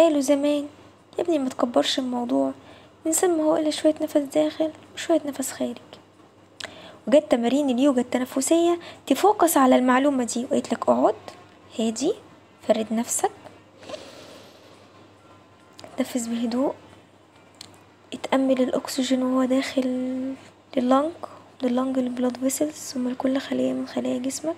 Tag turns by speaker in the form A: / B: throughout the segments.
A: قالوا زمان يا ابني ما تكبرش الموضوع الإنسان ما هو إلا شوية نفس داخل وشوية نفس خارج وجت تمارين اليوجا التنفسية تفوكس على المعلومة دي وقلت لك اقعد هادي فرد نفسك تنفس بهدوء اتأمل الأكسجين وهو داخل لللنج لللنج البلاد فيسلز ثم لكل خلية من خلايا جسمك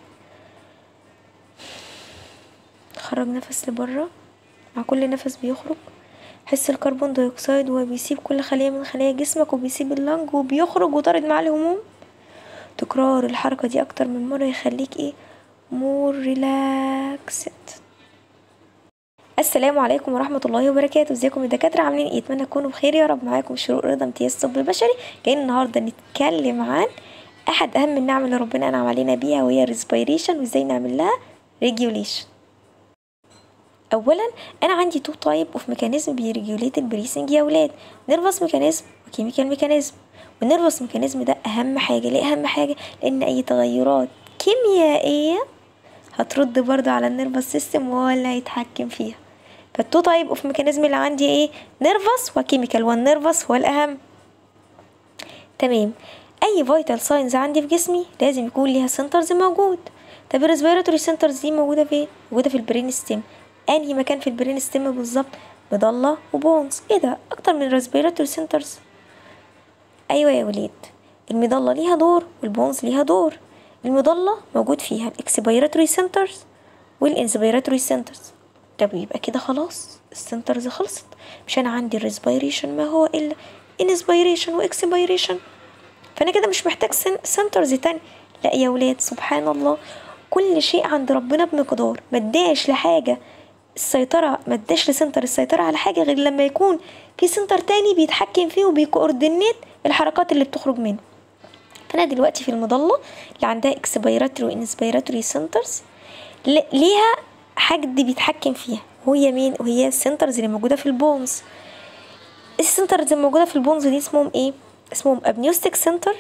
A: خرج نفس لبره مع كل نفس بيخرج حس الكربون دايوكسيد وهو بيسيب كل خلية من خلايا جسمك وبيسيب اللنج وبيخرج وطارد معاه الهموم تكرار الحركة دي أكتر من مرة يخليك ايه مور ريلاكسد السلام عليكم ورحمة الله وبركاته ازيكم الدكاترة عاملين ايه اتمنى تكونوا بخير يا رب معاكم شروق رضا امتياز طب بشري جايين النهاردة نتكلم عن احد اهم النعم اللي ربنا انعم علينا بيها وهي الريسبيريشن وازاي نعمل لها ريجوليشن اولا انا عندي تو تايب اوف ميكانيزم بيريجوليت البريسنج يا ولاد نيرفس ميكانيزم وكيميكال ميكانيزم والنيرفس ميكانيزم ده اهم حاجه ليه اهم حاجه لان اي تغيرات كيميائيه هترد برضه على النيرفس سيستم وهو اللي هيتحكم فيها فالتو تايب اوف ميكانيزم اللي عندي ايه نيرفس وكيميكال والنيرفس هو الاهم تمام اي فيتال ساينز عندي في جسمي لازم يكون ليها سنترز موجود طب الريسبيراتوري سنترز دي موجوده فين موجوده في البرين ستيم انهي مكان في البرين ستيم بالظبط مضله وبونز ايه ده اكتر من ريسبيراتوري سنترز ايوه يا وليد المضله ليها دور والبونز ليها دور المضله موجود فيها الاكسبيراتوري سنترز والانسبيراتوري سنترز طب يبقى كده خلاص السنترز خلصت مش انا عندي الريسبيريشن ما هو الا انسبيريشن واكسبيريشن فانا كده مش محتاج سنترز تاني لا يا ولاد سبحان الله كل شيء عند ربنا بمقدار ما اداش لحاجه السيطرة ما اداش لسنتر السيطرة على حاجة غير لما يكون في سنتر تاني بيتحكم فيه وبيكوردينيت الحركات اللي بتخرج منه فأنا دلوقتي في المضلة اللي عندها اكسبيراتوري وانسبيراتوري سنترز ليها حد بيتحكم فيها وهي مين وهي السنترز اللي موجودة في البونز السنترز الموجودة في البونز دي اسمهم ايه اسمهم ابنيوستيك سنتر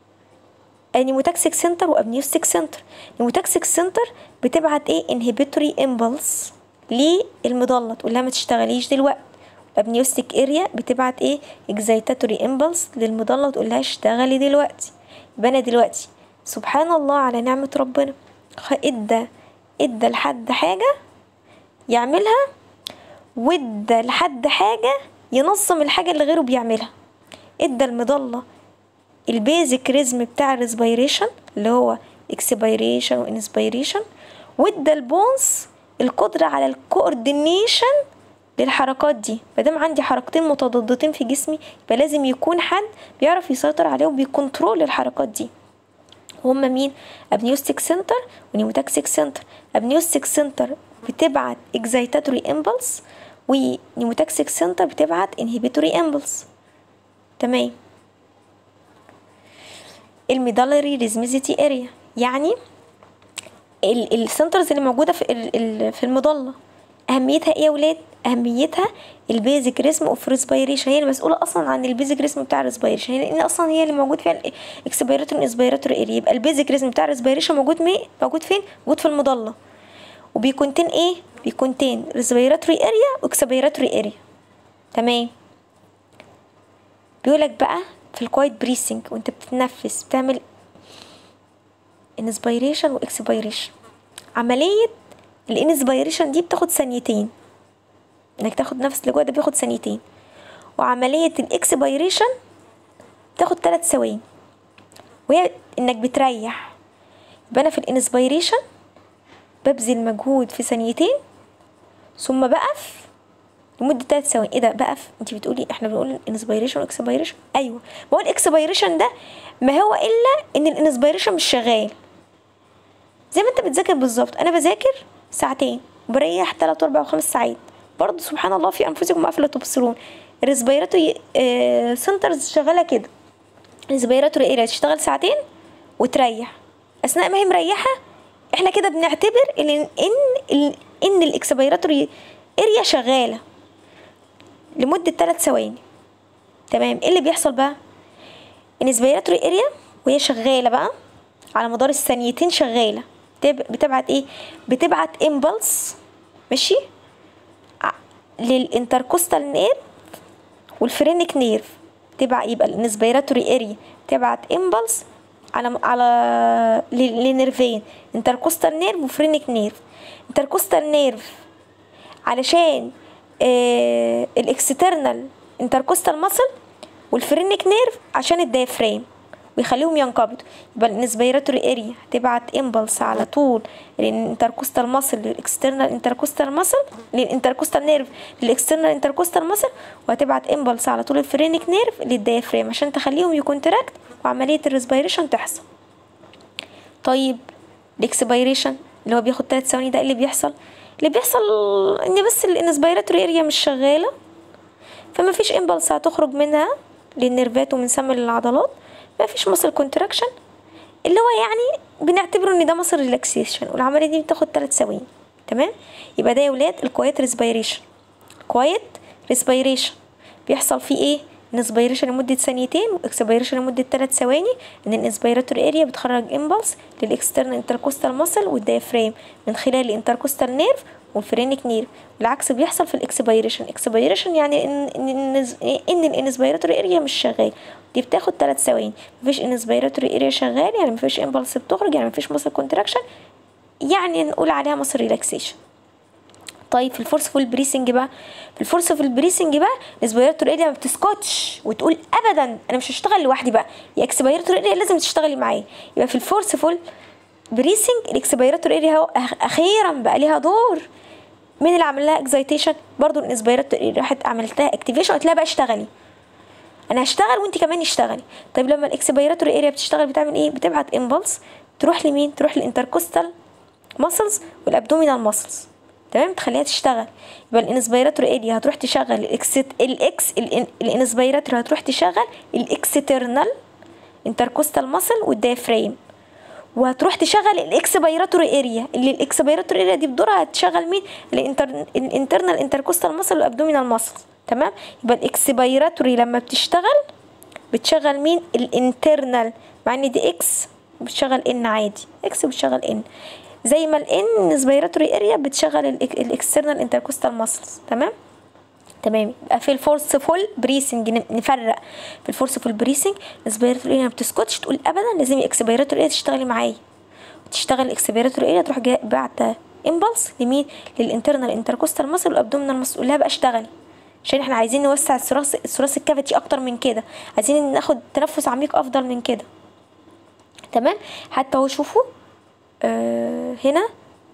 A: نيموتاكسيك سنتر وابنيوستيك سنتر نيموتاكسيك سنتر بتبعت ايه انهبيتوري امبلس للمضله تقول لها ما تشتغليش دلوقتي الابنيوستيك اريا بتبعت ايه اكزايتاتوري امبلس للمضله وتقول لها اشتغلي دلوقتي يبقى انا دلوقتي سبحان الله على نعمه ربنا ادى ادى لحد حاجه يعملها وادى لحد حاجه ينظم الحاجه اللي غيره بيعملها ادى المضله البيزك ريزم بتاع الريسبيريشن اللي هو اكسبيريشن وانسبيريشن وادى البونز القدرة على الكوردينيشن للحركات دي مادام عندي حركتين متضادتين في جسمي يبقى لازم يكون حد بيعرف يسيطر عليه وبيكنترول الحركات دي هما مين ابنيوستيك سنتر ونيموتاكسيك سنتر ابنيوستيك سنتر بتبعت اكزايتاتوري امبلس ونيموتاكسيك سنتر بتبعت انهبيتوري امبلس تمام الميدالري ريزميزيتي اريا يعني السنترز اللي موجوده في في المضله اهميتها ايه يا ولاد اهميتها البيزك ريسم اوف ريسبيريشن هي المسؤوله اصلا عن البيزك ريسم بتاع الريسبيريشن لان اصلا هي اللي موجود فيها الاكسبيراتوري انسبيراتوري اريا يبقى البيزك ريسم بتاع الريسبيريشن موجود مي موجود فين موجود في المضله وبيكونتين ايه بيكونتين ريسبيراتوري اريا واكسبيراتوري اريا تمام بيقولك بقى في الكوايت بريسنج وانت بتتنفس بتعمل انسبيريشن واكسبيريشن عملية الانسبيريشن دي بتاخد ثانيتين انك تاخد نفس لجوه ده بياخد ثانيتين وعملية الاكسبيريشن بتاخد ثلاث ثواني وهي انك بتريح يبقى انا في الانسبيريشن ببذل مجهود في ثانيتين ثم بقف لمدة ثلاث ثواني ايه ده بقف انت بتقولي احنا بنقول انسبيريشن واكسبيريشن ايوه ما هو الاكسبيريشن ده ما هو الا ان الانسبيريشن مش شغال زي ما انت بتذاكر بالظبط انا بذاكر ساعتين وبريح 3 4 و5 ساعات برضه سبحان الله في انفسكم افلا تبصرون الريسبيراتوري آه سنترز شغاله كده الريسبيراتوري اريا تشتغل ساعتين وتريح اثناء ما هي مريحه احنا كده بنعتبر ان ان ان الاكسبيراتوري اريا شغاله لمده 3 ثواني تمام ايه اللي بيحصل بقى الانسبيراتوري اريا وهي شغاله بقى على مدار الثانيتين شغاله بتبعت ايه بتبعت امبلس ماشي للانتركوستال نيرف والفرينك نيرف تبع يبقى الانسبيراتوري اريا تبعت امبلس على على لنيرفين انتركوستال نيرف وفرينك نيرف انتركوستال نيرف علشان آه الاكسترنال انتركوستال ماسل والفرينك نيرف عشان الدايفرام ويخليهم ينقبضوا يبقى الانسبيراتوري اريا هتبعت امبلس على طول للانتركوستال ماسل للاكسترنال انتركوستال ماسل للانتركوستال نيرف للاكسترنال انتركوستال ماسل وهتبعت امبلس على طول الفرينك نيرف للدايفرام عشان تخليهم يكونتراكت وعمليه الريسبيريشن تحصل طيب الاكسبيريشن اللي هو بياخد 3 ثواني ده اللي بيحصل اللي بيحصل ان بس الانسبيراتوري اريا مش شغاله فما فيش امبلس هتخرج منها للنيرفات ومن سم للعضلات ما فيش مصل كونتراكشن اللي هو يعني بنعتبره ان ده مصل ريلاكسيشن والعمليه دي بتاخد 3 ثواني تمام يبقى ده يا ولاد الكوايت ريسبيريشن كوايت ريسبيريشن بيحصل فيه ايه انسبيريشن لمدة ثانيتين واكسبيريشن لمدة 3 ثواني ان الانسبيراتوري اريا بتخرج امبلس للاكسترنال انتركوستال ماسل والديافرام من خلال الانتركوستال نيرف والفرينك نيرف العكس بيحصل في الاكسبيريشن اكسبيريشن يعني ان ان, إن الانسبيراتوري اريا مش شغال دي بتاخد 3 ثواني مفيش انسبيراتوري اريا شغال يعني مفيش امبلس بتخرج يعني مفيش ماسل كونتراكشن يعني نقول عليها ماسل ريلاكسيشن طيب في الفورسفول بريسنج بقى في الفورسفول بريسنج بقى الاسبيراتور اريا ما بتسكتش وتقول ابدا انا مش هشتغل لوحدي بقى يا اكسبيراتور اريا لازم تشتغلي معايا يبقى في الفورسفول بريسنج الاكسبيراتور اريا اهو اخيرا بقى ليها دور مين اللي عمل لها اكزايتيشن برضو الانسبيراتور اريا راحت عملتها اكتيفيشن قلت لها بقى اشتغلي انا هشتغل وانت كمان اشتغلي طيب لما الاكسبيراتور اريا بتشتغل بتعمل ايه بتبعت امبلس تروح لمين تروح للانتركوستال ماسلز والابدومينال ماسلز تمام تخليها تشتغل يبقى الانسبيراتور اريا هتروح تشغل الاكس الاكس الانسبيراتور هتروح تشغل الاكسترنال انتركوستال ماسل والدايفرام وهتروح تشغل الاكسبيراتور اريا اللي الاكسبيراتور اريا دي بدورها هتشغل مين الانتر الانترنال انتركوستال ماسل والابدومينال ماسل تمام يبقى الاكسبيراتوري لما بتشتغل بتشغل مين الانترنال مع ان دي اكس بتشغل ان عادي اكس بتشغل ان زي ما الان اسبيراتوري اريا بتشغل الاكسترنال انتركوستال ماسلز تمام تمام يبقى في الفورسفول بريسنج نفرق في الفورسفول بريسنج الاسبيراتوري اريا ما بتسكتش تقول ابدا لازم الاكسبيراتوري اريا تشتغلي معايا تشتغل الاكسبيراتوري اريا تروح جايه بعت امبلس لمين للانترنال انتركوستال ماسل والابدومينال ماسل قول لها بقى اشتغلي عشان احنا عايزين نوسع الثراث الثراث الكافيتي اكتر من كده عايزين ناخد تنفس عميق افضل من كده تمام حتى هو شوفوا آه هنا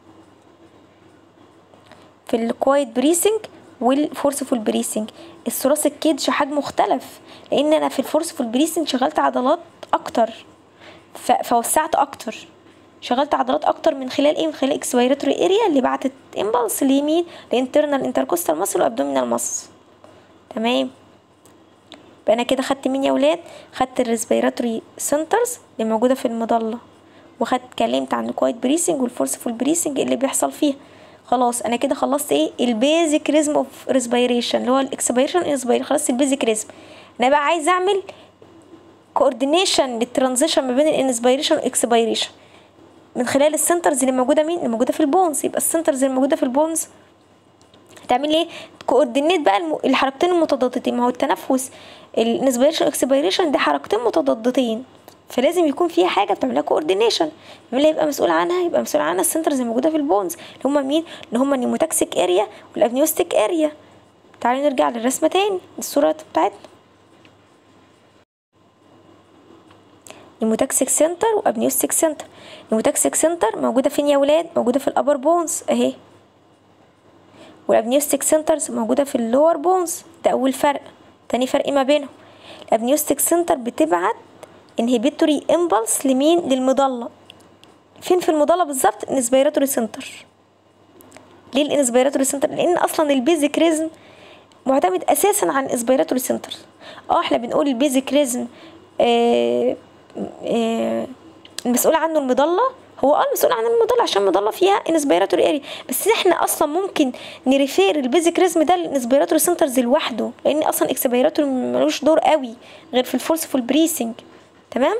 A: في الكوايت بريسنج والفورسفول بريسنج الثراث الكيدج حجمه اختلف لان انا في الفورسفول بريسنج شغلت عضلات اكتر فوسعت اكتر شغلت عضلات اكتر من خلال ايه من خلال اكسبيراتوري اريا اللي بعتت امبلس ليمين لانترنال انتركوستال ماسل وابدومينال ماسل تمام يبقى انا كده خدت مين يا ولاد خدت الريسبيراتوري سنترز اللي موجوده في المظله وخدت اتكلمت عن الكوايت بريسنج والفورسفول بريسنج اللي بيحصل فيها خلاص انا كده خلصت ايه البيزك ريزم اوف ريسبيريشن اللي هو الاكسبيريشن انسبيريشن خلصت البيزك ريزم انا بقى عايز اعمل كوردينيشن للترانزيشن ما بين الانسبيريشن والاكسبيريشن من خلال السنترز اللي موجوده مين اللي موجوده في البونز يبقى السنترز اللي موجوده في البونز هتعمل ايه كوردينيت بقى الم... الحركتين المتضادتين ما هو التنفس الانسبيريشن والاكسبيريشن دي حركتين متضادتين فلازم يكون فيها حاجه بتعملها كوردينيشن مين اللي هيبقى مسؤول عنها يبقى مسؤول عنها السنترز الموجوده في البونز اللي هم مين اللي هم النيموتاكسيك اريا والابنيوستيك اريا تعالوا نرجع للرسمه تاني الصوره بتاعتنا نيموتاكسيك سنتر وابنيوستيك سنتر نيموتاكسيك سنتر موجوده فين يا ولاد موجوده في الابر بونز اهي والابنيوستيك سنترز موجوده في اللور بونز ده اول فرق تاني فرق ما بينهم الابنيوستيك سنتر بتبعت انهبيتوري امبلس لمين للمضله فين في المضله بالظبط الانسبيراتوري سنتر ليه الانسبيراتوري سنتر لان اصلا البيزك ريزم معتمد اساسا عن الانسبيراتوري سنتر اه احنا بنقول البيزك ريزم آه آه المسؤول عنه المضله هو اه المسؤول عن المضله عشان المضله فيها انسبيراتوري اريا بس احنا اصلا ممكن نريفير البيزك ريزم ده للانسبيراتوري سنترز لوحده لان اصلا اكسبيراتوري ملوش دور قوي غير في الفورسفول بريسنج تمام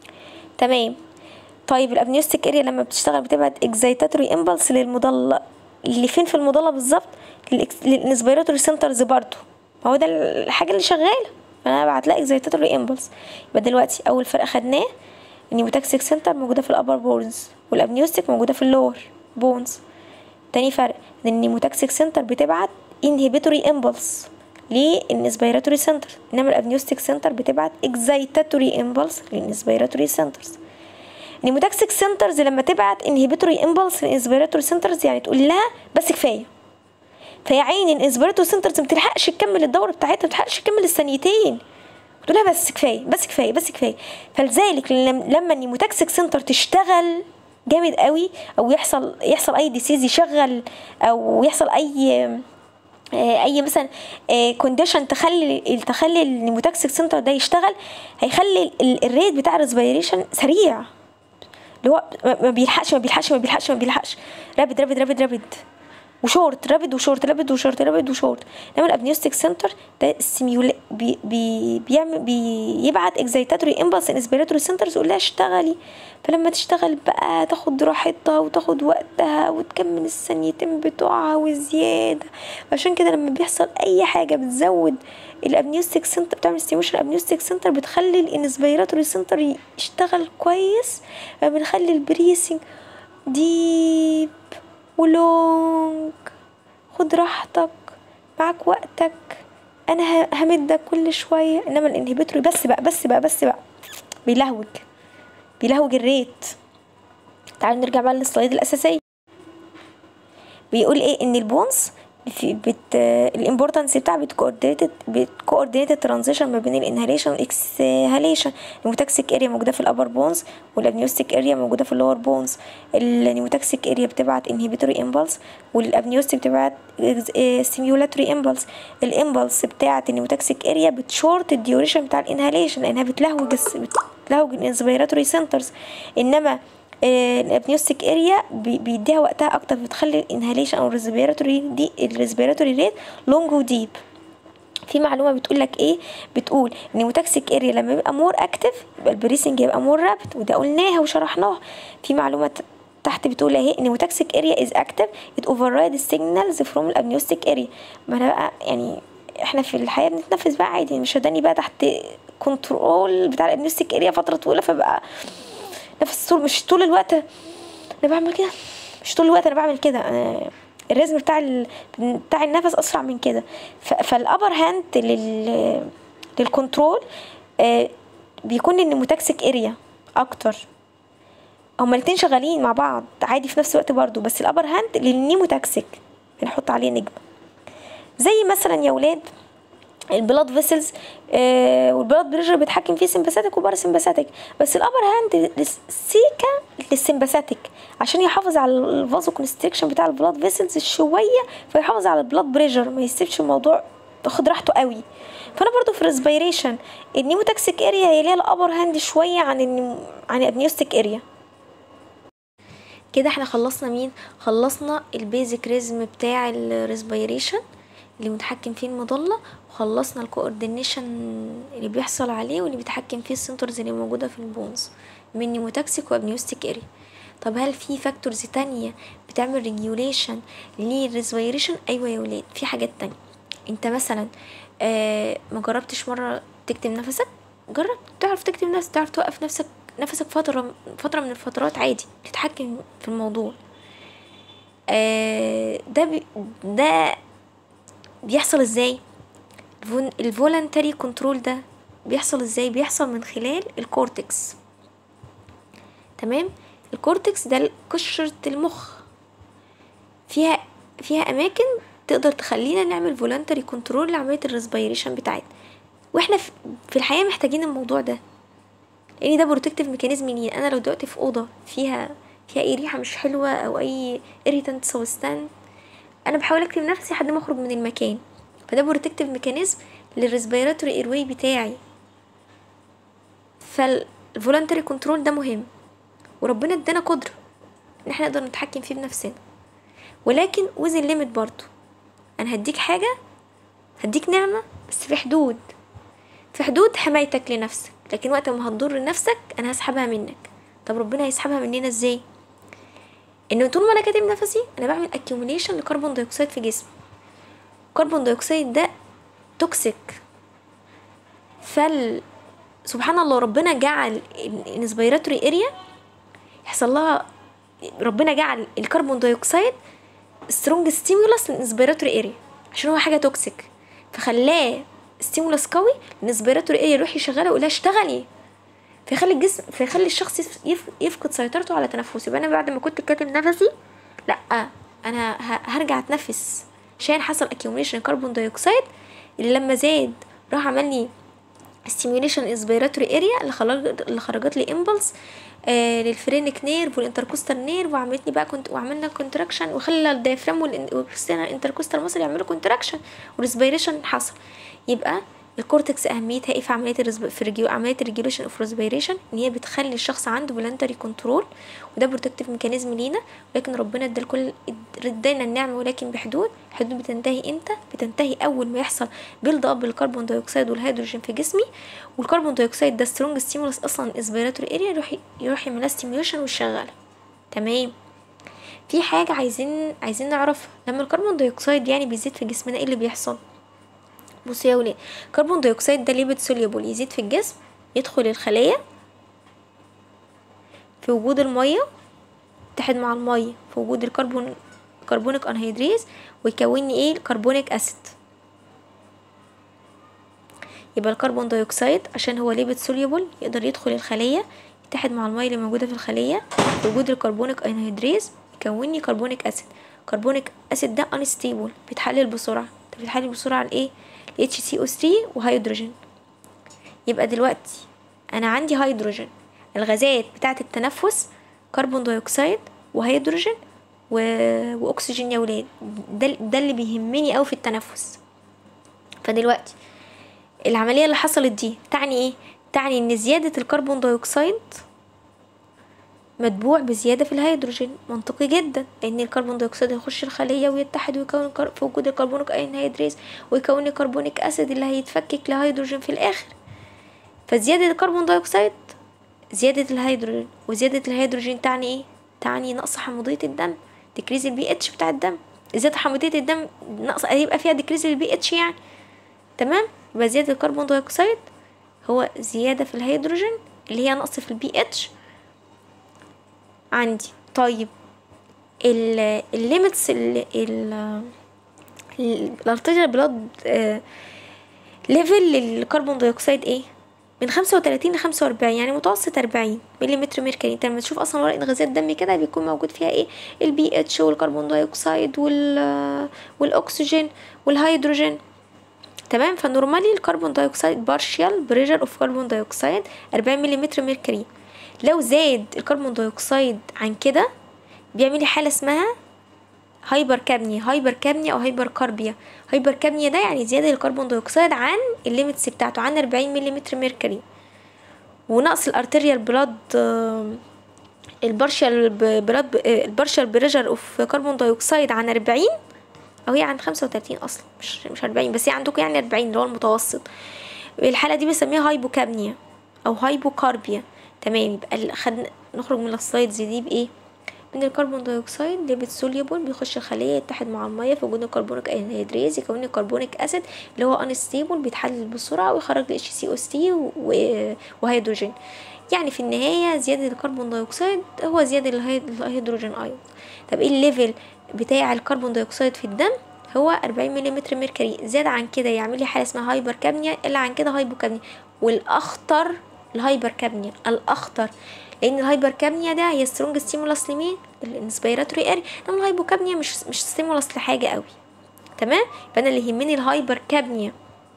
A: تمام طيب الابنيوستيك اريا لما بتشتغل بتبعت اكزايتاتوري امبلس للمضله اللي فين في المضله بالظبط للانسبيراتوري سنترز برضو ما هو ده الحاجه اللي شغاله فانا هبعت لها اكزايتاتوري امبلس يبقى دلوقتي اول فرق خدناه النيموتاكسيك سنتر موجوده في الابر بونز والابنيوستيك موجوده في اللور بونز تاني فرق ان النيموتاكسيك سنتر بتبعت انهبيتوري امبلس للانسبيراتوري سنتر انما الابنيوستيك سنتر بتبعت اكزايتاتوري امبلس للانسبيراتوري سنترز النيموتاكسيك سنترز لما تبعت انهبيتوري امبلس للانسبيراتوري سنترز يعني تقول لها بس كفايه فيا عيني الانسبيراتوري سنترز ما بتلحقش تكمل الدوره بتاعتها ما بتلحقش تكمل الثانيتين تقول لها بس كفايه بس كفايه بس كفايه فلذلك لما النيموتاكسيك سنتر تشتغل جامد قوي او يحصل يحصل اي ديسيز يشغل او يحصل اي اي مثلا كونديشن تخلي تخلي النيموتاكسيك سنتر ده يشتغل هيخلي الريت بتاع الريسبيريشن سريع اللي هو ما بيلحقش ما بيلحقش ما بيلحقش ما بيلحقش رابد رابد رابد رابد وشورت رابد وشورت رابد وشورت رابد وشورت انما الابنيوستيك سنتر ده السيميولا بي بي بيعمل بيبعت اكزايتاتوري امبلس انسبيراتوري سنترز يقول لها اشتغلي فلما تشتغل بقى تاخد راحتها وتاخد وقتها وتكمل الثانيتين بتوعها وزياده عشان كده لما بيحصل اي حاجه بتزود الابنيوستيك سنتر بتعمل ستيموشن الابنيوستيك سنتر بتخلي الانسبيراتوري سنتر يشتغل كويس بنخلي البريسنج ديب ولونج خد راحتك معاك وقتك انا همدك كل شويه انما الانهبيتوري بس بقى بس بقى بس بقى بيلهوج بيلهوج الريت تعالوا نرجع بقى للسلايد الاساسيه بيقول ايه ان البونز بت الامبورتانس بتاع بتكوردينيتد بتكوردينيتد ترانزيشن ما بين الانهاليشن والاكسهاليشن النيموتاكسيك اريا موجوده في الابر بونز والابنيوستيك اريا موجوده في اللور بونز النيموتاكسيك اريا بتبعت انهبيتوري امبلس والابنيوستيك بتبعت ستيميولاتوري امبلس الامبلس بتاعه النيموتاكسيك اريا بتشورت الديوريشن بتاع الانهاليشن لانها بتلهوج بتلهوج الانسبيراتوري سنترز انما الابنيوستيك اريا بيديها وقتها اكتر بتخلي الانهاليشن او الريسبيراتوري دي الريسبيراتوري ريت لونج وديب في معلومه بتقول لك ايه بتقول ان الموتاكسيك اريا لما يبقى مور اكتف يبقى البريسنج يبقى مور رابد وده قلناها وشرحناها في معلومه تحت بتقول اهي ان الموتاكسيك اريا از اكتف ات اوفررايد السيجنالز فروم الابنيوستيك اريا ما انا بقى يعني احنا في الحياه بنتنفس بقى عادي مش هداني بقى تحت كنترول بتاع الابنيوستيك اريا فتره طويله فبقى نفس طول مش طول الوقت انا بعمل كده مش طول الوقت انا بعمل كده أنا الريزم بتاع ال... بتاع النفس اسرع من كده ف... فالابر هاند لل للكنترول آه بيكون النيموتاكسيك اريا اكتر هما الاتنين شغالين مع بعض عادي في نفس الوقت برضو بس الابر هاند للنيموتاكسيك بنحط عليه نجمه زي مثلا يا ولاد البلاد فيسلز آه والبلاد بريشر بيتحكم فيه سمباثيك وباراسمباثيك بس الابر هاند سيكا للسمباثيك عشان يحافظ على الفازو كونستريكشن بتاع البلاد فيسلز شويه فيحافظ على البلاد بريشر ما يسيبش الموضوع تاخد راحته قوي فانا برضو في الريسبيريشن النيموتاكسيك اريا هي ليها الابر هاند شويه عن النيم... عن الابنيوستيك اريا كده احنا خلصنا مين خلصنا البيزك ريزم بتاع الريسبيريشن اللي متحكم فيه المظله وخلصنا الكوردينيشن اللي بيحصل عليه واللي بيتحكم فيه السنترز اللي موجوده في البونز من نيموتاكسيك وابنيوستيك اريا طب هل في فاكتورز تانية بتعمل ريجوليشن للريسبيريشن ايوه يا ولاد في حاجات تانية انت مثلا آه ما جربتش مره تكتم نفسك جرب تعرف تكتم نفسك تعرف توقف نفسك نفسك فتره فتره من الفترات عادي تتحكم في الموضوع آه ده بي ده بيحصل ازاي الفولنتري كنترول ده بيحصل ازاي بيحصل من خلال الكورتكس تمام الكورتكس ده قشرة المخ فيها فيها اماكن تقدر تخلينا نعمل فولنتري كنترول لعملية الريسبيريشن بتاعتنا واحنا في الحياة محتاجين الموضوع ده لان ده بروتكتيف ميكانيزم لينا انا لو دلوقتي في اوضة فيها فيها اي ريحة مش حلوة او اي irritant سبستان انا بحاول اكتم نفسي لحد ما اخرج من المكان فده بروتكتيف ميكانيزم للريسبيراتوري ايرواي بتاعي فالفولنتري كنترول ده مهم وربنا ادانا قدرة ان احنا نقدر نتحكم فيه بنفسنا ولكن وزن ليميت برضو انا هديك حاجة هديك نعمة بس في حدود في حدود حمايتك لنفسك لكن وقت ما هتضر نفسك انا هسحبها منك طب ربنا هيسحبها مننا ازاي ان طول ما انا كاتم نفسي انا بعمل accumulation لكربون دايوكسيد في جسمي كربون دايوكسيد ده توكسيك فال سبحان الله ربنا جعل الانسبيراتوري اريا يحصل لها ربنا جعل الكربون دايوكسيد سترونج ستيمولس للانسبيراتوري اريا عشان هو حاجه توكسيك فخلاه ستيمولس قوي الانسبيراتوري اريا يروح يشغلها ويقول لها اشتغلي فيخلي الجسم فيخلي الشخص يف- يف- يفقد سيطرته على تنفسه يبقى انا بعد ما كنت كاتم نفسي لا انا ه- هرجع اتنفس عشان حصل accumulation كربون دايوكسيد اللي لما زاد راح عمل لي stimulation inspiratory area اللي خرجت اللي خرجت لي امبلس آه للفرينك نيرف والانتركوستال نيرف وعملت لي بقى كنت وعملنا كونتراكشن وخلى الدايفرام والانتركوستال ماسل يعملوا كونتراكشن وريسبيريشن حصل يبقى الكورتكس اهميتها ايه في عمليه الرزب... في رجيو... عمليه الريجوليشن اوف ريسبيريشن ان هي بتخلي الشخص عنده فولنتري كنترول وده بروتكتيف ميكانيزم لينا ولكن ربنا ادى الكل ادانا النعمه ولكن بحدود الحدود بتنتهي امتى بتنتهي اول ما يحصل بيلد اب الكربون دايوكسيد والهيدروجين في جسمي والكربون دايوكسيد ده سترونج ستيمولس اصلا اسبيراتوري اريا يروح يروح يعملها ستيميوليشن ويشغلها تمام في حاجه عايزين عايزين نعرفها لما الكربون دايوكسيد يعني بيزيد في جسمنا ايه اللي بيحصل بصوا يا ولاد كربون دايوكسيد ده ليبيد سوليبل يزيد في الجسم يدخل الخلية في وجود المية يتحد مع المية في وجود الكربون كربونيك انهيدريز ويكون لي ايه الكربونيك اسيد يبقى الكربون دايوكسيد عشان هو ليبيد سوليبل يقدر يدخل الخلية يتحد مع المية اللي موجودة في الخلية في وجود الكربونيك انهيدريز يكون لي كربونيك اسيد كربونيك اسيد ده انستيبل بيتحلل بسرعة طب بيتحلل بسرعة لايه HCO3 وهيدروجين يبقى دلوقتي انا عندي هيدروجين الغازات بتاعة التنفس كربون دايوكسيد وهيدروجين و... واكسجين يا ولاد ده ده اللي بيهمني قوي في التنفس فدلوقتي العمليه اللي حصلت دي تعني ايه تعني ان زياده الكربون دايوكسيد متبوع بزياده في الهيدروجين منطقي جدا لان الكربون دايوكسيد هيخش الخليه ويتحد ويكون كر... في وجود الكربونيك انهيدريز ويكون كربونيك اسيد اللي هيتفكك لهيدروجين في الاخر فزياده الكربون دايوكسيد زياده الهيدروجين وزياده الهيدروجين تعني ايه تعني نقص حموضيه الدم ديكريز البي اتش بتاع الدم زياده حموضيه الدم نقص هيبقى فيها ديكريز البي اتش يعني تمام يبقى زياده الكربون دايوكسيد هو زياده في الهيدروجين اللي هي نقص في البي اتش عندي طيب الليميتس الارتجل بلاد ليفل للكربون دايوكسيد ايه من خمسة وتلاتين لخمسة وأربعين يعني متوسط أربعين مليمتر ميركوري انت لما تشوف اصلا ورقة غازات دم كده بيكون موجود فيها ايه البي اتش والكربون دايوكسيد وال والاكسجين والهيدروجين تمام فنورمالي الكربون دايوكسيد بارشيال بريشر اوف كربون دايوكسيد أربعين مليمتر ميركوري لو زاد الكربون دايوكسيد عن كده بيعمل حالة اسمها هايبر كابنيا هايبر كابنيا او هايبر كاربيا هايبر كابنيا ده يعني زيادة الكربون دايوكسيد عن الليميتس بتاعته عن 40 ملم ميركوري ونقص الارتريال بلاد البارشال بلاد البارشال بريشر اوف كربون دايوكسيد عن 40 او هي عن 35 اصلا مش مش 40 بس هي عندكم يعني 40 اللي هو المتوسط الحالة دي بنسميها هايبوكابنيا او هايبوكاربيا تمام يبقى خدنا نخرج من السلايدز دي بايه من الكربون دايوكسيد ليبيد سوليبل بيخش الخليه يتحد مع الميه في وجود الكربونيك انهيدريز يكون الكربونيك اسيد اللي هو انستيبل بيتحلل بسرعه ويخرج لي اتش سي او سي وهيدروجين يعني في النهايه زياده الكربون دايوكسيد هو زياده الهيدروجين ايون طب ايه الليفل بتاع الكربون دايوكسيد في الدم هو 40 ملم ميركوري زاد عن كده يعمل لي حاله اسمها هايبر كابنيا الا عن كده هايبوكابنيا والاخطر الهايبر كابنيا الاخطر لان الهايبر كابنيا ده هي سترونج ستيمولاس لمين الانسبيراتوري اري انما الهايبو كابنيا مش مش ستيمولاس لحاجه قوي تمام فانا اللي يهمني الهايبر كابنيا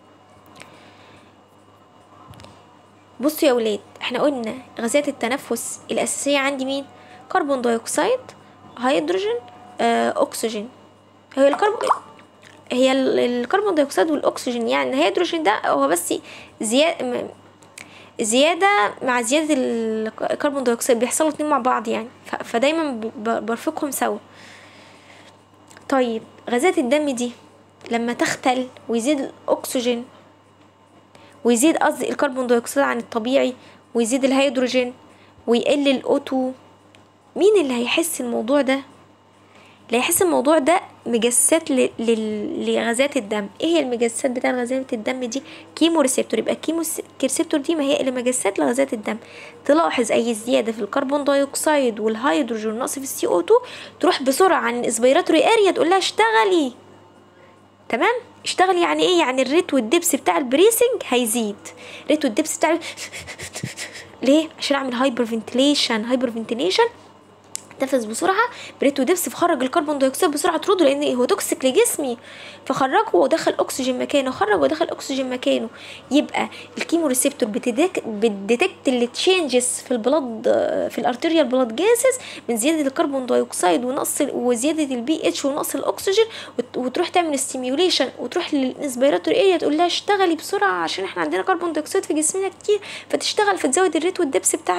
A: بصوا يا ولاد احنا قلنا غازات التنفس الاساسيه عندي مين كربون دايوكسيد هيدروجين آه، اكسجين هي الكربون هي الكربون دايوكسيد والاكسجين يعني الهيدروجين ده هو بس زياده زيادة مع زيادة الكربون دايوكسيد بيحصلوا اتنين مع بعض يعني فدايما برفقهم سوا طيب غازات الدم دي لما تختل ويزيد الأكسجين ويزيد قصدي الكربون دايوكسيد عن الطبيعي ويزيد الهيدروجين ويقل الأوتو مين اللي هيحس الموضوع ده اللي هيحس الموضوع ده مجسات ل... ل... لغازات الدم ايه هي المجسات بتاع غازات الدم دي كيمو ريسبتور يبقى الكيمو ريسبتور دي ما هي الا مجسات لغازات الدم تلاحظ اي زياده في الكربون دايوكسيد والهيدروجين والنقص في السي او 2 تروح بسرعه عن الاسبيراتوري اريا تقول لها اشتغلي تمام اشتغل يعني ايه يعني الريت والدبس بتاع البريسنج هيزيد الريت والدبس بتاع ليه عشان اعمل هايبر فنتليشن هايبر فنتليشن نفس بسرعه بريت ودبس فخرج الكربون دايوكسيد بسرعه ترده لان هو توكسيك لجسمي فخرجه ودخل اكسجين مكانه خرج ودخل اكسجين مكانه يبقى الكيمو ريسبتور بتديتكت التشينجز في البلد في الارتيريال بلاد جاسز من زياده الكربون دايوكسيد ونقص وزياده البي اتش ونقص الاكسجين وتروح تعمل ستيميوليشن وتروح للانسبيراتور اريا تقول لها اشتغلي بسرعه عشان احنا عندنا كربون دايوكسيد في جسمنا كتير فتشتغل فتزود الريت والدبس بتاع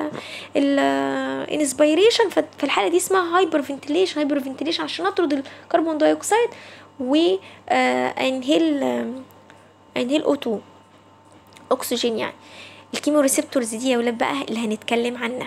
A: الانسبيريشن في الحاله دي اسمها هايبر فنتيليشن هايبر فنتيليشن عشان اطرد الكربون دايوكسيد و انهيل انهيل او 2 اكسجين يعني الكيمو ريسبتورز دي يا ولاد بقى اللي هنتكلم عنها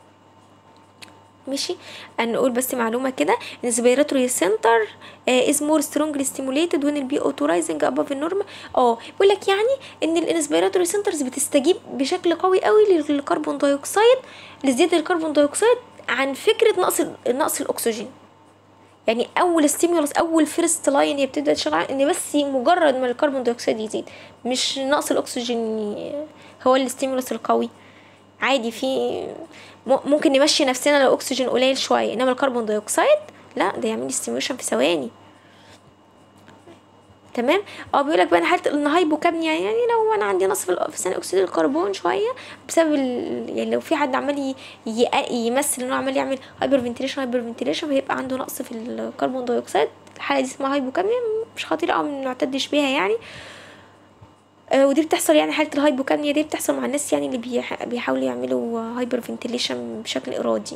A: ماشي نقول بس معلومه كده الانسبيراتوري سنتر از مور سترونجلي ستيموليتد وين البي اوتو رايزنج اباف النورم اه بيقول لك يعني ان الانسبيراتوري سنترز بتستجيب بشكل قوي قوي للكربون دايوكسيد لزياده الكربون دايوكسيد عن فكره نقص نقص الاكسجين يعني اول ستيمولس اول فيرست لاين هي بتبدا تشتغل ان بس مجرد ما الكربون دايوكسيد يزيد مش نقص الاكسجين هو الستيمولس القوي عادي في ممكن نمشي نفسنا لو اكسجين قليل شويه انما الكربون دايوكسيد لا ده يعمل لي ستيموليشن في ثواني تمام اه بيقول لك بقى انا حاله الهايبوكابنيا يعني لو انا عندي نقص في ثاني اكسيد الكربون شويه بسبب يعني لو في حد عمال يمثل انه عمال يعمل هايبر فنتيليشن هايبر فنتيليشن فيبقى عنده نقص في الكربون دايوكسيد الحاله دي اسمها هايبوكابنيا مش خطيره او ما نعتدش بيها يعني آه ودي بتحصل يعني حاله الهايبوكابنيا دي بتحصل مع الناس يعني اللي بيحاولوا يعملوا هايبر فنتيليشن بشكل ارادي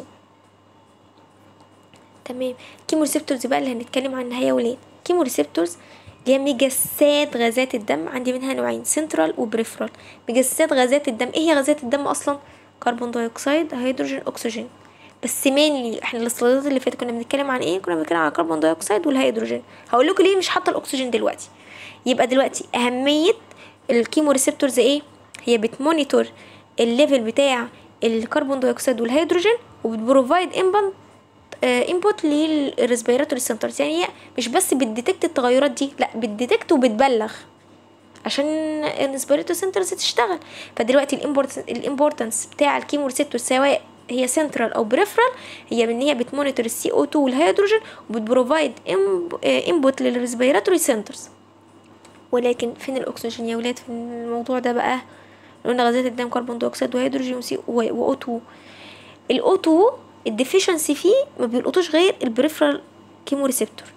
A: تمام كيمو ريسبتورز بقى اللي هنتكلم عنها يا ولاد كيمو ريسبتورز اللي هي مجسات غازات الدم عندي منها نوعين سنترال وبريفرال مجسات غازات الدم ايه هي غازات الدم اصلا كربون دايوكسيد هيدروجين اكسجين بس مينلي احنا السلايدات اللي فاتت كنا بنتكلم عن ايه كنا بنتكلم عن الكربون دايوكسيد والهيدروجين هقول لكم ليه مش حاطه الاكسجين دلوقتي يبقى دلوقتي اهميه الكيمو ريسبتورز ايه هي بتمونيتور الليفل بتاع الكربون دايوكسيد والهيدروجين وبتبروفايد انبوت انبوت للريسبيراتوري سنترز يعني هي مش بس بتديتكت التغيرات دي لا بتديتكت وبتبلغ عشان الريسبيراتوري سنترز تشتغل فدلوقتي الامبورتنس بتاع الكيمو ريسبتور سواء هي سنترال او بريفرال هي ان هي بتمونيتور السي او 2 والهيدروجين وبتبروفايد انبوت للريسبيراتوري سنترز ولكن فين الاكسجين يا ولاد في الموضوع ده بقى قلنا غازات الدم كربون دايوكسيد وهيدروجين و 2 الاو 2 الديفيشنسي فيه ما بيلقطوش غير البريفرال كيمو ريسبتور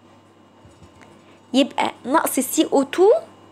A: يبقى نقص السي او 2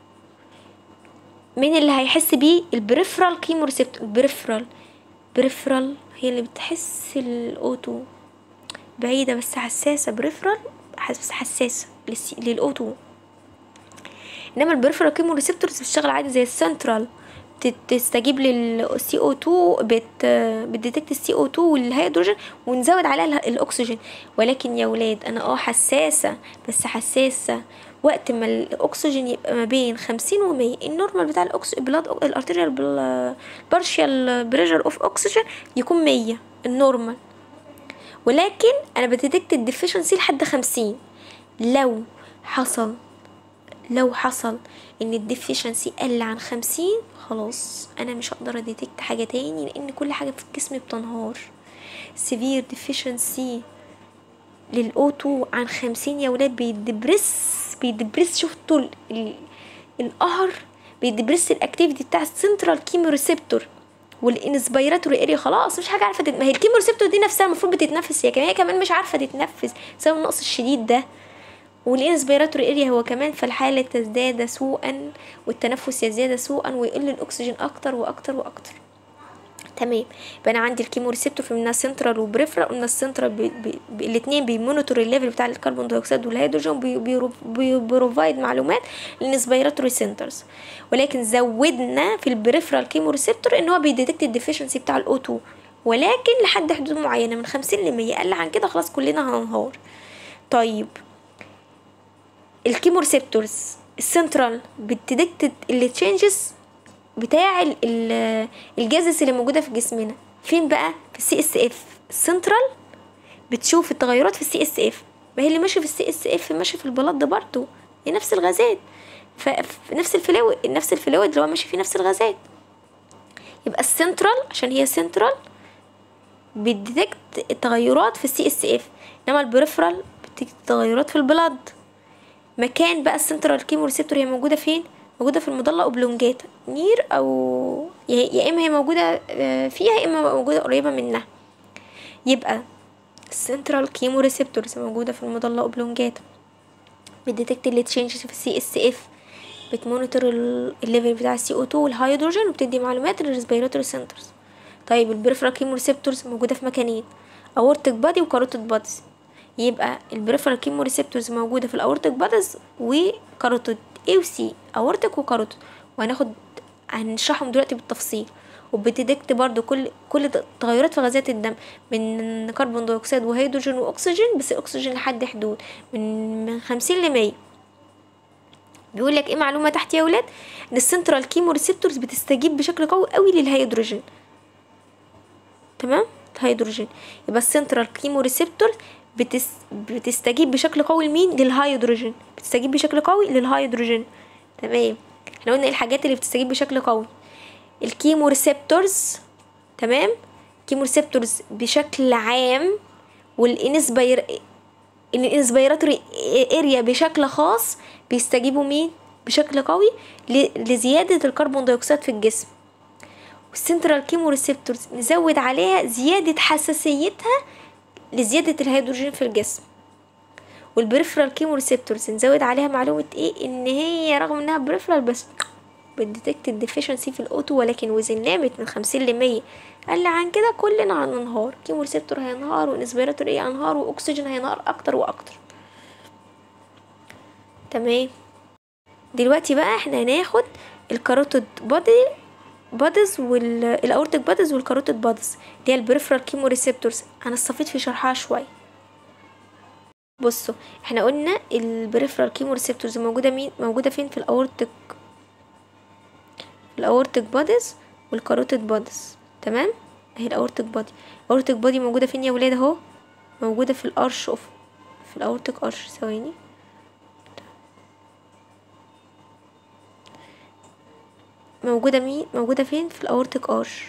A: مين اللي هيحس بيه البريفرال كيمو ريسبتور البريفرال بريفرال هي اللي بتحس الاو 2 بعيدة بس حساسة بريفرال بس حساسة للاو 2 انما البريفرال كيمو ريسبتورز بتشتغل عادي زي السنترال تستجيب للسي او 2 بت بتديتكت السي او 2 والهيدروجين ونزود عليها الاكسجين ولكن يا ولاد انا اه حساسه بس حساسه وقت ما الاكسجين يبقى ما بين خمسين ومية النورمال بتاع الاكس بلاد الارتيريال بارشال بريشر اوف اكسجين يكون مية النورمال ولكن انا بتديتكت الديفيشنسي لحد خمسين لو حصل لو حصل ان الديفيشنسي قل عن خمسين خلاص انا مش هقدر اديتكت حاجة تاني لان كل حاجة في الجسم بتنهار سيفير ديفيشنسي للاوتو عن خمسين يا ولاد بيدبرس بيدبرس شفتوا القهر بيدبرس الاكتيفيتي بتاع السنترال كيمو ريسبتور والانسبيراتوري اريا خلاص مش حاجه عارفه تت... ما هي الكيمو ريسبتور دي نفسها المفروض بتتنفس هي كمان هي كمان مش عارفه تتنفس بسبب النقص الشديد ده والانسبيراتوري اريا هو كمان في الحالة تزداد سوءا والتنفس يزداد سوءا ويقل الاكسجين اكتر واكتر واكتر تمام يبقى انا عندي الكيمو ريسبتور في منها سنترال وبريفرال قلنا السنترال بي بي بي الاثنين بيمونيتور الليفل بتاع الكربون دايوكسيد والهيدروجين بيبروفايد معلومات للانسبيراتوري سنترز ولكن زودنا في البريفرال كيمو ريسبتور ان هو بيديتكت الديفيشنسي بتاع الاو 2 ولكن لحد حدود معينة من خمسين لمية أقل عن كده خلاص كلنا هننهار طيب الكيموريسبتورز السنترال بتديكت اللي تشينجز بتاع ال- ال- الجازس اللي موجوده في جسمنا فين بقى في السي اس اف السنترال بتشوف التغيرات في السي اس اف ما هي اللي ماشي في السي اس اف ماشي في البلد برضه هي نفس الغازات فنفس الفلويد نفس الفلويد اللي هو ماشي فيه نفس الغازات يبقى السنترال عشان هي سنترال بتديتكت التغيرات في السي اس اف انما البريفرال بتديتكت التغيرات في البلد مكان بقى السنترال كيمو ريسبتور هي موجوده فين موجوده في المضله اوبلونجاتا نير او يا يا اما هي موجوده آه، فيها يا اما موجوده قريبه منها يبقى السنترال كيمو ريسبتورز موجوده في المضله اوبلونجاتا بتديتكت اللي تشينجز في السي اس اف بتمونيتور ال- الليفل بتاع السي او 2 والهيدروجين وبتدي معلومات للريسبيراتوري سنترز طيب البريفرال كيمو ريسبتورز موجوده في مكانين اورتيك بادي وكاروتيد بادز يبقى البريفرال كيمو ريسبتورز موجوده في الاورتيك بادز وكاروتيد اي وسي اورتيك وكاروتيد وهناخد هنشرحهم دلوقتي بالتفصيل وبتديكت برضو كل كل تغيرات في غازات الدم من كربون دايوكسيد وهيدروجين واكسجين بس الاكسجين لحد حدود من من خمسين لمية بيقول لك ايه معلومه تحت يا ولاد ان السنترال كيمو ريسبتورز بتستجيب بشكل قوي قوي للهيدروجين تمام الهيدروجين يبقى السنترال كيمو ريسبتور بتس... بتستجيب بشكل قوي لمين للهيدروجين بتستجيب بشكل قوي للهيدروجين تمام احنا قلنا ايه الحاجات اللي بتستجيب بشكل قوي الكيمو ريسبتورز تمام كيمو ريسبتورز بشكل عام والانسبير الانسبيراتوري اريا بشكل خاص بيستجيبوا مين بشكل قوي ل... لزيادة الكربون دايوكسيد في الجسم والسنترال كيمو ريسبتورز نزود عليها زيادة حساسيتها لزيادة الهيدروجين في الجسم والبريفرال كيمو ريسبتورز نزود عليها معلومة ايه ان هي رغم انها بريفرال بس بتديتكت الديفيشنسي في الاوتو ولكن وزن نامت من خمسين لمية قال عن كده كلنا هننهار كيمو ريسبتور هينهار والانسبيراتور ايه هينهار واكسجين هينهار اكتر واكتر تمام دلوقتي بقى احنا هناخد الكاروتيد بادي بادز والاورتيك بادز والكاروتيد بادز اللي هي البريفرال كيمو ريسبتورز انا استفيد في شرحها شويه بصوا احنا قلنا البريفرال كيمو ريسبتورز موجوده مين موجوده فين في الاورتيك الاورتيك بادز والكاروتيد بادز تمام اهي الاورتيك بادي الاورتيك بادي موجوده فين يا ولاد اهو موجوده في الارش اوف في الاورتيك ارش ثواني موجودة مين موجودة فين في الأورتيك أرش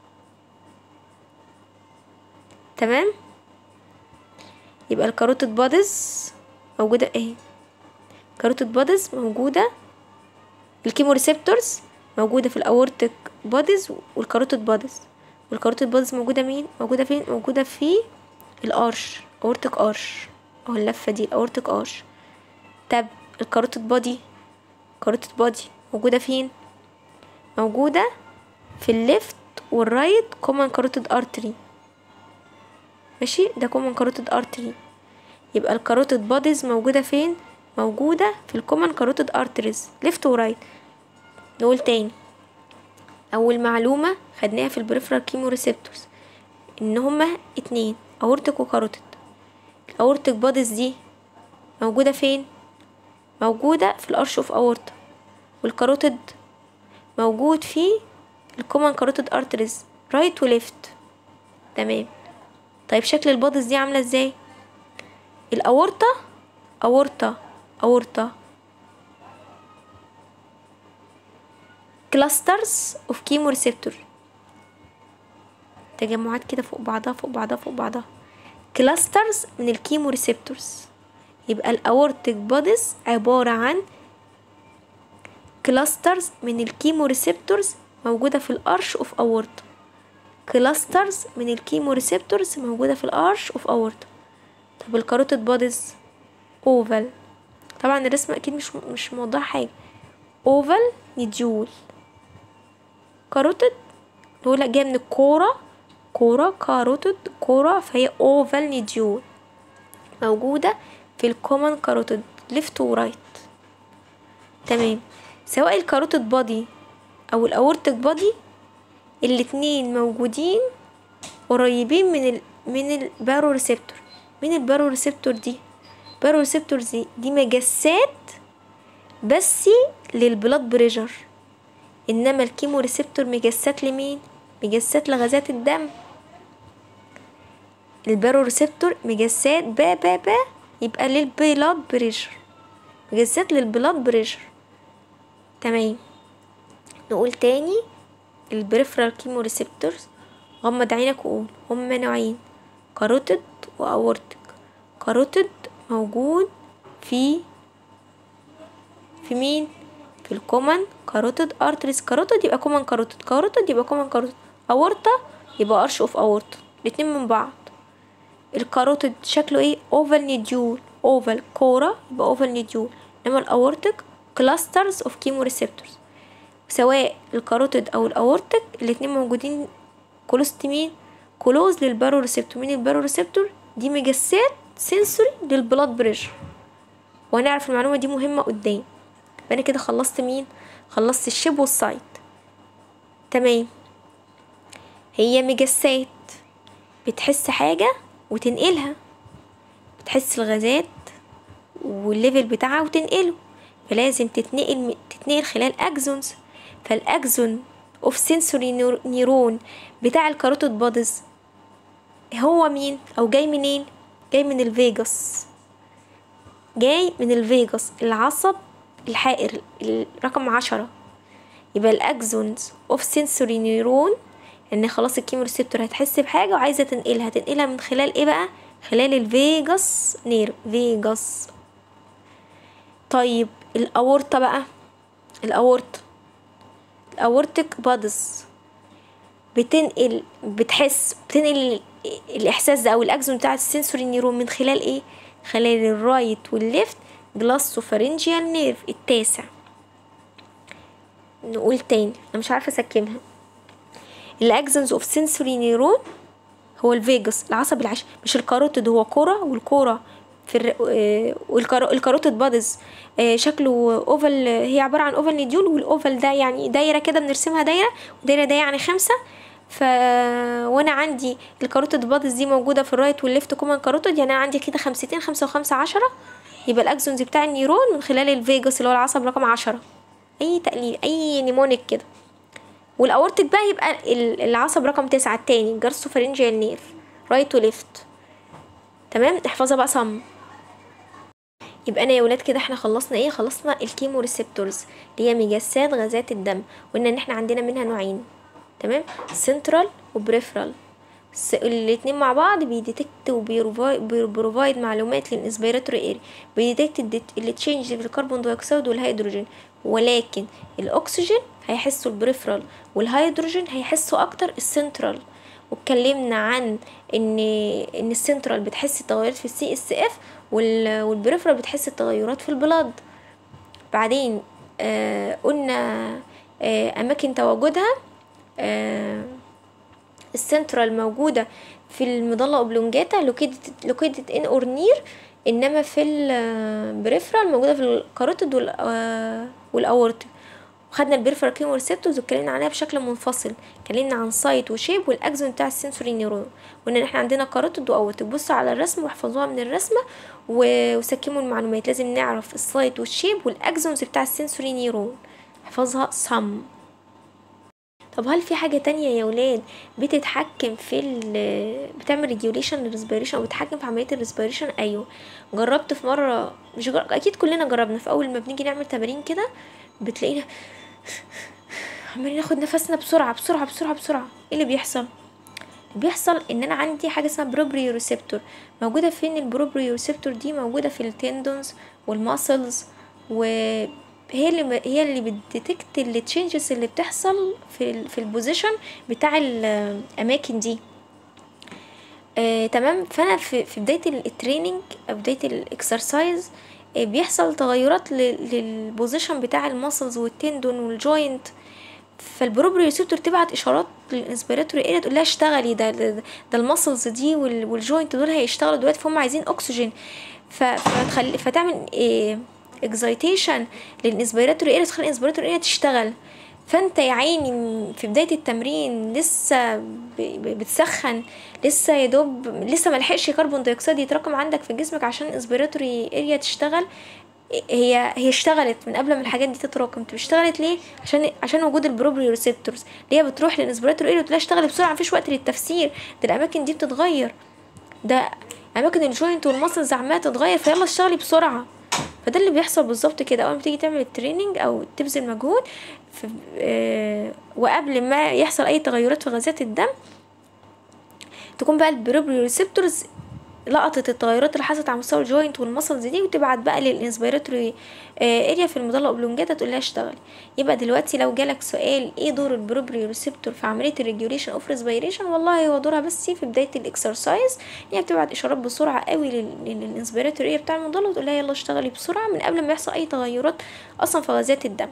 A: تمام يبقى الكاروتيد بادز موجودة اهي كاروتيد بادز موجودة الكيمو ريسبتورز موجودة في الأورتيك بادز والكاروتيد بادز والكاروتيد بادز موجودة مين موجودة فين موجودة في الأرش أورتيك أرش أهو اللفة دي الأورتيك أرش طب الكاروتيد بادي كاروتيد بادي موجودة فين موجودة في الليفت والرايت كومن كاروتيد ارتري ماشي ده كومن كاروتيد ارتري يبقى الكاروتيد بوديز موجودة فين موجودة في الكومن كاروتيد ارتريز ليفت ورايت نقول تاني اول معلومة خدناها في البريفرال كيمو ريسبتورز ان هما اتنين اورتيك وكاروتيد الاورتيك بوديز دي موجودة فين موجودة في الارش اوف اورتا والكاروتيد موجود في الكومن كاروتيد ارتريز رايت وليفت تمام طيب شكل البادز دي عامله ازاي الاورطه اورطه اورطه كلاسترز اوف كيمو ريسبتور تجمعات كده فوق بعضها فوق بعضها فوق بعضها كلاسترز من الكيمو ريسبتورز يبقى الاورتيك بوديز عباره عن كلاسترز من الكيمو ريسبتورز موجودة في الأرش اوف أورتا كلاسترز من الكيمو ريسبتورز موجودة في الأرش اوف أورتا طب الكاروتيد بوديز اوفال طبعا الرسم أكيد مش مش موضح حاجة اوفال نديول كاروتيد نقول جاية من الكورة كورة كاروتيد كورة فهي اوفال نديول موجودة في الكومن كاروتيد ليفت ورايت تمام سواء الكاروتيد بادي او الاورتيك بادي الاتنين موجودين قريبين من ال من البارو ريسبتور مين البارو ريسبتور دي بارو ريسبتور دي دي مجسات بس للبلاد بريشر انما الكيمو ريسبتور مجسات لمين مجسات لغازات الدم البارو ريسبتور مجسات با با با يبقى للبلاد بريشر مجسات للبلاد بريشر تمام نقول تاني البريفرال كيمو ريسبتورز غمض عينك وقول هما نوعين كاروتيد واورتيك كاروتيد موجود في في مين في الكومن كاروتيد ارتريز كاروتيد يبقى كومن كاروتيد كاروتيد يبقى كومن كاروتيد اورتا يبقى ارش اوف اورتا الاتنين من بعض الكاروتيد شكله ايه اوفال نيديول اوفال كورة يبقى اوفال نيديول انما الاورتيك كلاسترز اوف كيمو ريسبتورز سواء الكاروتيد او الاورتيك الاتنين موجودين كلوز مين كلوز للبارو ريسبتور مين البارو ريسبتور دي مجسات سنسوري للبلاد بريشر وهنعرف المعلومة دي مهمة قدام يبقى انا كده خلصت مين خلصت الشيب والسايت تمام هي مجسات بتحس حاجة وتنقلها بتحس الغازات والليفل بتاعها وتنقله فلازم تتنقل تتنقل خلال اكزونز فالاكزون اوف سنسوري نيرون بتاع الكاروتيد بوديز هو مين او جاي منين جاي من الفيجاس جاي من الفيجاس العصب الحائر رقم عشرة يبقى الاكزونز اوف سنسوري نيرون ان خلاص الكيمو ريسبتور هتحس بحاجه وعايزه تنقلها تنقلها من خلال ايه بقى خلال الفيجاس نير فيجاس طيب الاورطه بقى الاورطه الاورتيك بادز بتنقل بتحس بتنقل الاحساس ده او الاكزون بتاع السنسوري نيرون من خلال ايه خلال الرايت والليفت جلاسوفارنجيال نيرف التاسع نقول تاني انا مش عارفه اسكنها الاكزونز اوف سنسوري نيرون هو الفيجاس العصب العشري مش الكاروتيد هو كوره والكوره في الر... آه الكاروتيد بادز آه شكله اوفال هي عباره عن اوفال نديول والاوفال ده يعني دايره كده بنرسمها دايره والدايره ده يعني خمسه ف وانا عندي الكاروتيد بادز دي موجوده في الرايت والليفت كومان كاروتيد يعني انا عندي كده خمستين خمسة وخمسة عشرة يبقى الاكزونز بتاع النيرون من خلال الفيجاس اللي هو العصب رقم عشرة اي تقليل اي نيمونيك كده والاورتيك بقى يبقى العصب رقم تسعة التاني جارسوفارنجيال نيرف رايت وليفت تمام احفظها بقى صم يبقى انا يا ولاد كده احنا خلصنا ايه خلصنا الكيمو ريسبتورز اللي هي مجسات غازات الدم وقلنا ان احنا عندنا منها نوعين تمام سنترال وبريفرال الاتنين مع بعض بيديتكت وبيبروفايد معلومات للانسبيراتوري ايري بيديتكت اللي تشينج في الكربون دايوكسيد والهيدروجين ولكن الاكسجين هيحسوا البريفرال والهيدروجين هيحسوا اكتر السنترال واتكلمنا عن ان ان السنترال بتحس التغيرات في السي اس اف والبريفرال بتحس التغيرات في البلاد بعدين آه قلنا آه اماكن تواجدها آه السنترال موجوده في المظله اوبلونجاتا لوكيتد ان اور نير انما في البريفرال موجوده في الكاروتيد والاورتيك خدنا البريفرال كيمو ريسبتورز واتكلمنا عنها بشكل منفصل اتكلمنا عن سايت وشيب والاكزون بتاع السنسوري نيرون وان احنا عندنا كاروتيد واورتيك بصوا على الرسم واحفظوها من الرسمه وسكموا المعلومات لازم نعرف السايت والشيب والاكزونز بتاع السنسوري نيرون احفظها صم طب هل في حاجه تانية يا ولاد بتتحكم في بتعمل ريجوليشن للريسبيريشن وبتتحكم في عمليه الريسبيريشن ايوه جربت في مره مش جرب... اكيد كلنا جربنا في اول ما بنيجي نعمل تمارين كده بتلاقينا عمالين ناخد نفسنا بسرعه بسرعه بسرعه بسرعه ايه اللي بيحصل بيحصل ان انا عندي حاجه اسمها بروبريو ريسبتور موجوده فين البروبريو ريسبتور دي موجوده في التندونز والماسلز وهي اللي هي اللي بتديتكت التشينجز اللي بتحصل في ال في البوزيشن بتاع الاماكن دي آه تمام فانا في, في بدايه التريننج او بدايه الاكسرسايز آه بيحصل تغيرات للبوزيشن بتاع الماسلز والتندون والجوينت فالبروبري ريسبتور تبعت اشارات للانسبيراتوري اريا تقول لها اشتغلي ده ده, ده الماسلز دي والجوينت دول هيشتغلوا دلوقتي فهم عايزين اكسجين فتخلي فتعمل إيه اكزايتيشن للانسبيراتوري اريا تخلي الانسبيراتوري اريا تشتغل فانت يا عيني في بدايه التمرين لسه بتسخن لسه يا دوب لسه ملحقش كربون دايوكسيد يتراكم عندك في جسمك عشان اسبيراتوري اريا تشتغل هي هي اشتغلت من قبل ما الحاجات دي تتراكم طب اشتغلت ليه عشان عشان وجود البروبري ريسبتورز اللي هي بتروح للانسبيراتوري اريا وتلاقيها اشتغلت بسرعه مفيش وقت للتفسير ده الاماكن دي بتتغير ده اماكن الجوينت والمسلز عماله تتغير فيلا اشتغلي بسرعه فده اللي بيحصل بالظبط كده اول ما تيجي تعمل التريننج او تبذل مجهود في آه وقبل ما يحصل اي تغيرات في غازات الدم تكون بقى البروبري ريسبتورز لقطت التغيرات اللي حصلت على مستوى الجوينت والمسلز دي وتبعت بقى للانسبيراتوري اريا في المضله اوبلونجاتا تقول لها اشتغلي يبقى دلوقتي لو جالك سؤال ايه دور البروبري ريسبتور في عمليه الريجوليشن اوف ريسبيريشن والله هو دورها بس في بدايه الاكسرسايز هي بتبعت اشارات بسرعه قوي للانسبيراتوري اريا بتاع المضله وتقول لها يلا اشتغلي بسرعه من قبل ما يحصل اي تغيرات اصلا في غازات الدم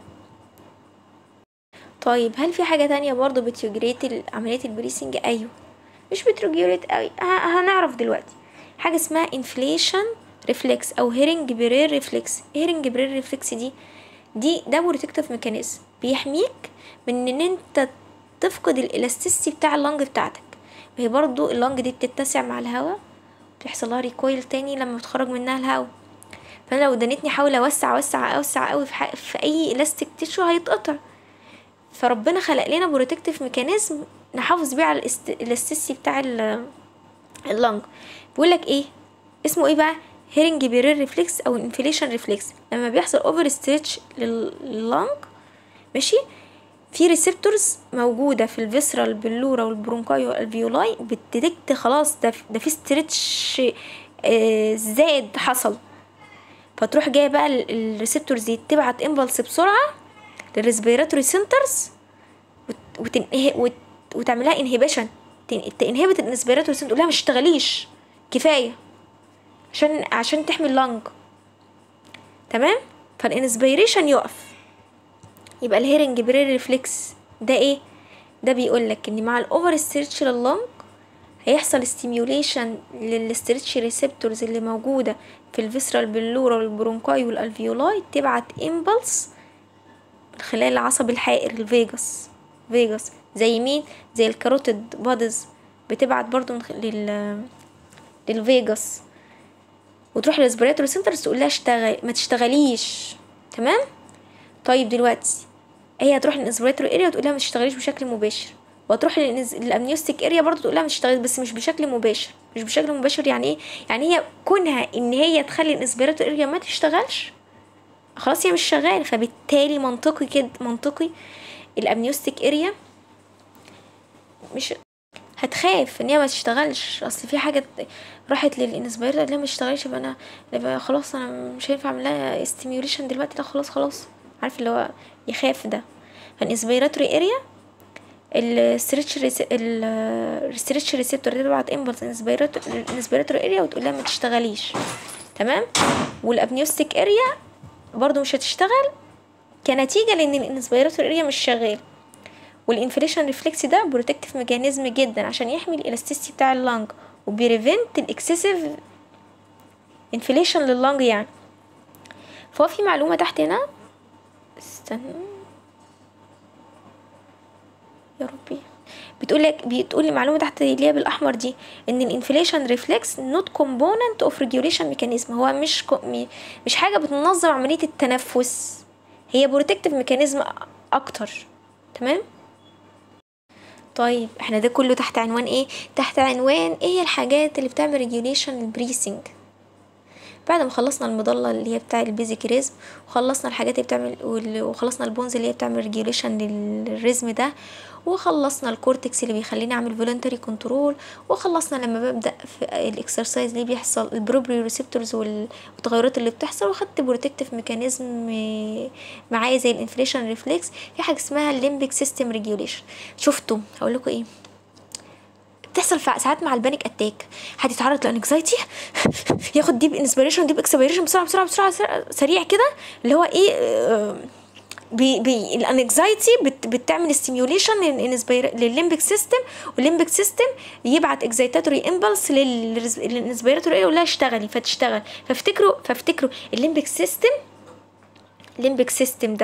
A: طيب هل في حاجه تانية برضو بتريجوليت عمليه البريسنج ايوه مش بتريجوليت قوي هنعرف دلوقتي حاجه اسمها انفليشن ريفلكس او هيرنج برير ريفلكس هيرنج برير ريفلكس دي دي ده بروتكتيف ميكانيزم بيحميك من ان انت تفقد الالاستيسيتي بتاع اللنج بتاعتك وهي برضو اللنج دي بتتسع مع الهواء بيحصل لها ريكويل تاني لما بتخرج منها الهواء فانا لو دنيتني احاول اوسع اوسع اوسع قوي في, في اي الاستيك تيشو هيتقطع فربنا خلق لنا بروتكتيف ميكانيزم نحافظ بيه على الاستيسيتي بتاع اللنج بيقول لك ايه اسمه ايه بقى هيرنج بيرير ريفلكس او انفليشن ريفلكس لما بيحصل اوفر ستريتش لللنج ماشي في ريسبتورز موجودة في الفيسرال باللورا والبرونكاي والفيولاي بتديكت خلاص ده ده في ستريتش آه زائد حصل فتروح جايه بقى الريسبتورز دي تبعت امبلس بسرعه للريسبيراتوري سنترز وتنهي وتعملها انهبيشن تنهبت الريسبيراتوري سنتر تقول لها مش اشتغليش كفايه عشان عشان تحمي اللنج تمام فالانسبيريشن يقف يبقى الهيرنج برير ريفلكس ده ايه ده بيقول لك ان مع الاوفر ستريتش لللنج هيحصل ستيميوليشن للستريتش ريسبتورز اللي موجوده في الفيسرال بلورا والبرونكاي والالفيولاي تبعت امبلس من خلال العصب الحائر الفيجاس فيجاس زي مين زي الكاروتيد بادز بتبعت برضو من خ... لل للفيجاس وتروح للريسبيراتوري سنتر تقول لها اشتغل ما تشتغليش تمام طيب دلوقتي هي هتروح للانسبيراتوري اريا وتقول لها ما تشتغليش بشكل مباشر وتروح للامنيوستيك اريا برضه تقول لها ما تشتغليش بس مش بشكل مباشر مش بشكل مباشر يعني ايه يعني هي كونها ان هي تخلي الانسبيراتوري اريا ما تشتغلش خلاص هي مش شغاله فبالتالي منطقي كده منطقي الامنيوستيك اريا مش هتخاف ان هي ما تشتغلش اصل في حاجه راحت للانسبيرتور لا ما تشتغلش يبقى انا يبقى خلاص انا مش هينفع اعمل لها ستيميوليشن دلوقتي لا خلاص خلاص عارف اللي هو يخاف ده فالانسبيراتوري اريا الستريتش الستريتش ريسبتور تبعت امبلس الانسبيراتوري اريا وتقول لها ما تشتغليش تمام والابنيوستيك اريا برضو مش هتشتغل كنتيجة لان الانسبيراتوري اريا مش شغال والانفليشن ريفلكس ده بروتكتيف ميكانيزم جدا عشان يحمي الالاستيستي بتاع اللنج وبيريفنت الاكسسيف انفليشن لللنج يعني فهو في معلومه تحت هنا استنى يا ربي بتقول لك بتقول لي معلومه تحت اللي هي بالاحمر دي ان الانفليشن ريفلكس نوت كومبوننت اوف ريجوليشن ميكانيزم هو مش مش حاجه بتنظم عمليه التنفس هي بروتكتيف ميكانيزم اكتر تمام طيب احنا ده كله تحت عنوان ايه تحت عنوان ايه الحاجات اللي بتعمل ريجوليشن البريسنج بعد ما خلصنا المظله اللي هي بتاع البيزك ريزم وخلصنا الحاجات اللي بتعمل وخلصنا البونز اللي هي بتعمل ريجوليشن للريزم ده وخلصنا الكورتكس اللي بيخليني اعمل فولنتري كنترول وخلصنا لما ببدا في الاكسرسايز اللي بيحصل البروبري ريسبتورز والتغيرات اللي بتحصل واخدت بروتكتيف ميكانيزم معايا زي الانفليشن ريفلكس في حاجه اسمها الليمبيك سيستم ريجوليشن شفتوا هقول لكم ايه بتحصل ساعات مع البانيك اتاك حد يتعرض لانكزايتي ياخد ديب انسبيريشن ديب اكسبيريشن بسرعه بسرعه بسرعه سريع كده اللي هو ايه بي بي الانكزايتي بت بتعمل ستيميوليشن للليمبيك سيستم والليمبيك سيستم يبعت اكزايتاتوري امبلس للانسبيراتوري يقول لها اشتغلي فتشتغل فافتكروا فافتكروا الليمبيك سيستم الليمبيك سيستم ده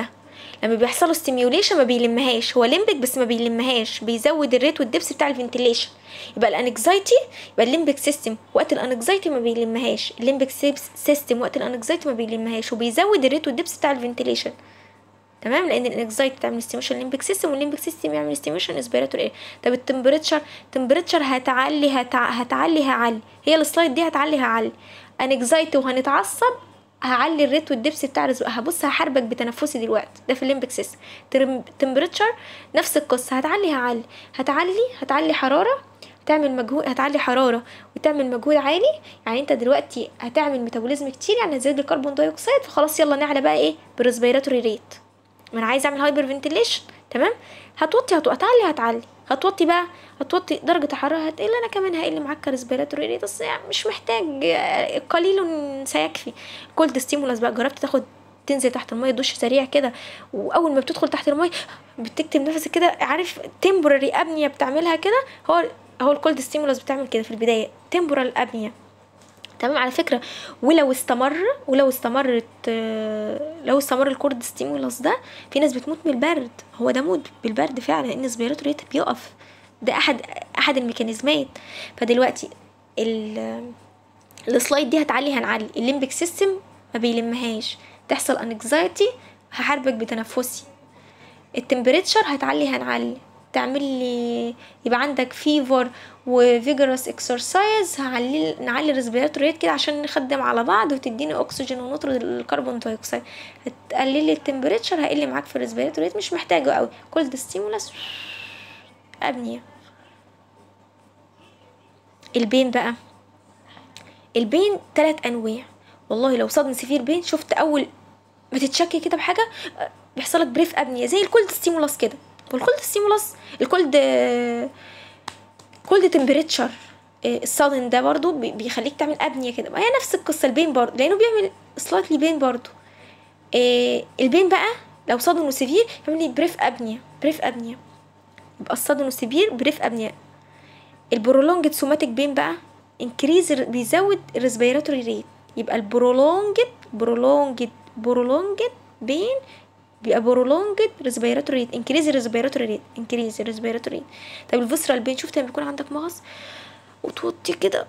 A: لما بيحصلوا ستيميوليشن ما بيلمهاش هو ليمبك بس ما بيلمهاش بيزود الريت والدبس بتاع الفنتيليشن يبقى الانكزايتي يبقى الليمبك سيستم وقت الانكزايتي ما بيلمهاش الليمبك سيستم وقت الانكزايتي ما بيلمهاش وبيزود الريت والدبس بتاع الفنتيليشن تمام لان الانكزايتي بتعمل ستيميشن ليمبك سيستم والليمبك سيستم يعمل ستيميشن اسبيراتور ايه طب التمبريتشر التمبريتشر هتعلي هتع... هتعلي هعلي هي السلايد دي هتعلي هعلي انكزايتي وهنتعصب هعلي الريت والدبس بتاع الرزق هبص هحاربك بتنفسي دلوقتي ده في الليمبك سيستم تمبريتشر نفس القصه هتعلي هعلي هتعلي هتعلي حراره تعمل مجهود هتعلي حراره وتعمل مجهود عالي يعني انت دلوقتي هتعمل ميتابوليزم كتير يعني هتزود الكربون دايوكسيد فخلاص يلا نعلى بقى ايه بريسبيراتوري ريت ما انا عايز اعمل هايبر فنتيليشن تمام هتوطي هتوطي هتعلي هتعلي هتوطي بقى هتوطي درجة الحرارة هتقل أنا كمان هقل معاك كريسبيراتوري ريت بس يعني مش محتاج قليل سيكفي كولد ستيمولاس بقى جربت تاخد تنزل تحت المية دش سريع كده واول ما بتدخل تحت المية بتكتم نفسك كده عارف تمبرري ابنيا بتعملها كده هو هو الكولد ستيمولاس بتعمل كده في البداية تمبرال ابنيا تمام على فكرة ولو استمر ولو استمرت لو استمر الكورد ستيمولاس ده في ناس بتموت من البرد هو ده موت بالبرد فعلا لان السبيراتور ريت بيقف ده احد احد الميكانيزمات فدلوقتي السلايد دي هتعلي هنعلي الليمبك سيستم ما بيلمهاش تحصل انكزايتي هحاربك بتنفسي التمبريتشر هتعلي هنعلي تعمل لي يبقى عندك فيفر وفيجرس اكسرسايز هعلي نعلي الريسبيراتور ريت كده عشان نخدم على بعض وتديني اكسجين ونطرد الكربون دايوكسيد هتقلل لي التمبريتشر هقل معاك في الريسبيراتور ريت مش محتاجه قوي كولد ستيمولاس ابنيه البين بقى البين تلات انواع والله لو صدم سفير بين شفت اول ما تتشكي كده بحاجه بيحصلك بريف ابنيه زي الكولد ستيمولاس كده والكولد ستيمولاس الكولد كولد تمبريتشر الصادن ده برضو بيخليك تعمل ابنيه كده هي نفس القصه البين برضو لانه بيعمل سلايتلي بين برضو البين بقى لو صادن وسيفير يعمل لي بريف ابنيه بريف ابنيه يبقى الصادن وسيفير بريف ابنيه البرولونجد سوماتيك بين بقى انكريز بيزود الريسبيراتوري ريت يبقى البرولونجد برولونجد برولونجد بين بيبقى برولونجد ريسبيراتوري ريت انكريز الريسبيراتوري ريت انكريز الريسبيراتوري ريت طب الفيسرال بين شفت لما بيكون عندك مغص وتوطي كده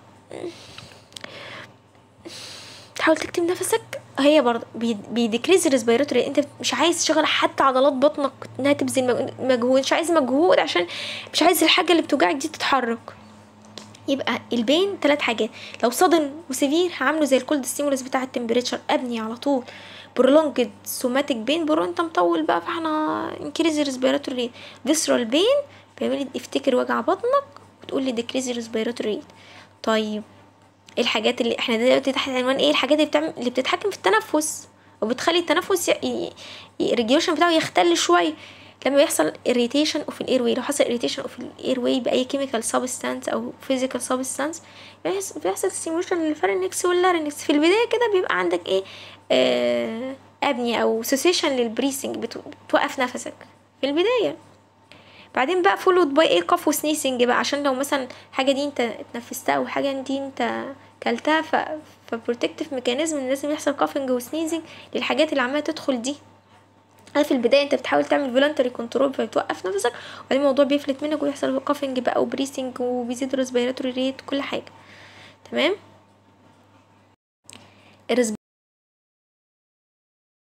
A: تحاول تكتم نفسك هي برضه بيديكريز الريسبيراتوري انت مش عايز تشغل حتى عضلات بطنك انها تبذل مجهود مش عايز مجهود عشان مش عايز الحاجه اللي بتوجعك دي تتحرك يبقى البين ثلاث حاجات لو صدن وسيفير هعمله زي الكولد ستيمولس بتاع التمبريتشر ابني على طول برولونجد سوماتيك بين برو انت مطول بقى فاحنا انكريز ريسبيراتوري ريت فيسرال بين بيعمل لي افتكر وجع بطنك وتقول لي ديكريز ريسبيراتوري ريت طيب ايه الحاجات اللي احنا دلوقتي تحت عنوان ايه الحاجات اللي بتعمل اللي بتتحكم في التنفس وبتخلي التنفس الريجيوشن بتاعه يختل شويه لما بيحصل irritation of الاير واي لو حصل irritation of الاير واي باي chemical substance او physical substance بيحصل stimulation للفارنكس واللارنكس في البدايه كده بيبقى عندك ايه آه ابنية او سوسيشن للبريسنج بتوقف نفسك في البدايه بعدين بقى فولود باي ايه كف وسنيسنج بقى عشان لو مثلا حاجه دي انت اتنفستها او حاجه دي انت كلتها ف فبروتكتيف ميكانيزم ان لازم يحصل كافنج وسنيزنج للحاجات اللي عماله تدخل دي في البدايه انت بتحاول تعمل فولنتري كنترول فبتوقف نفسك وبعدين الموضوع بيفلت منك ويحصل كافنج بقى وبريسنج وبيزيد ريسبيراتوري ريت كل حاجه تمام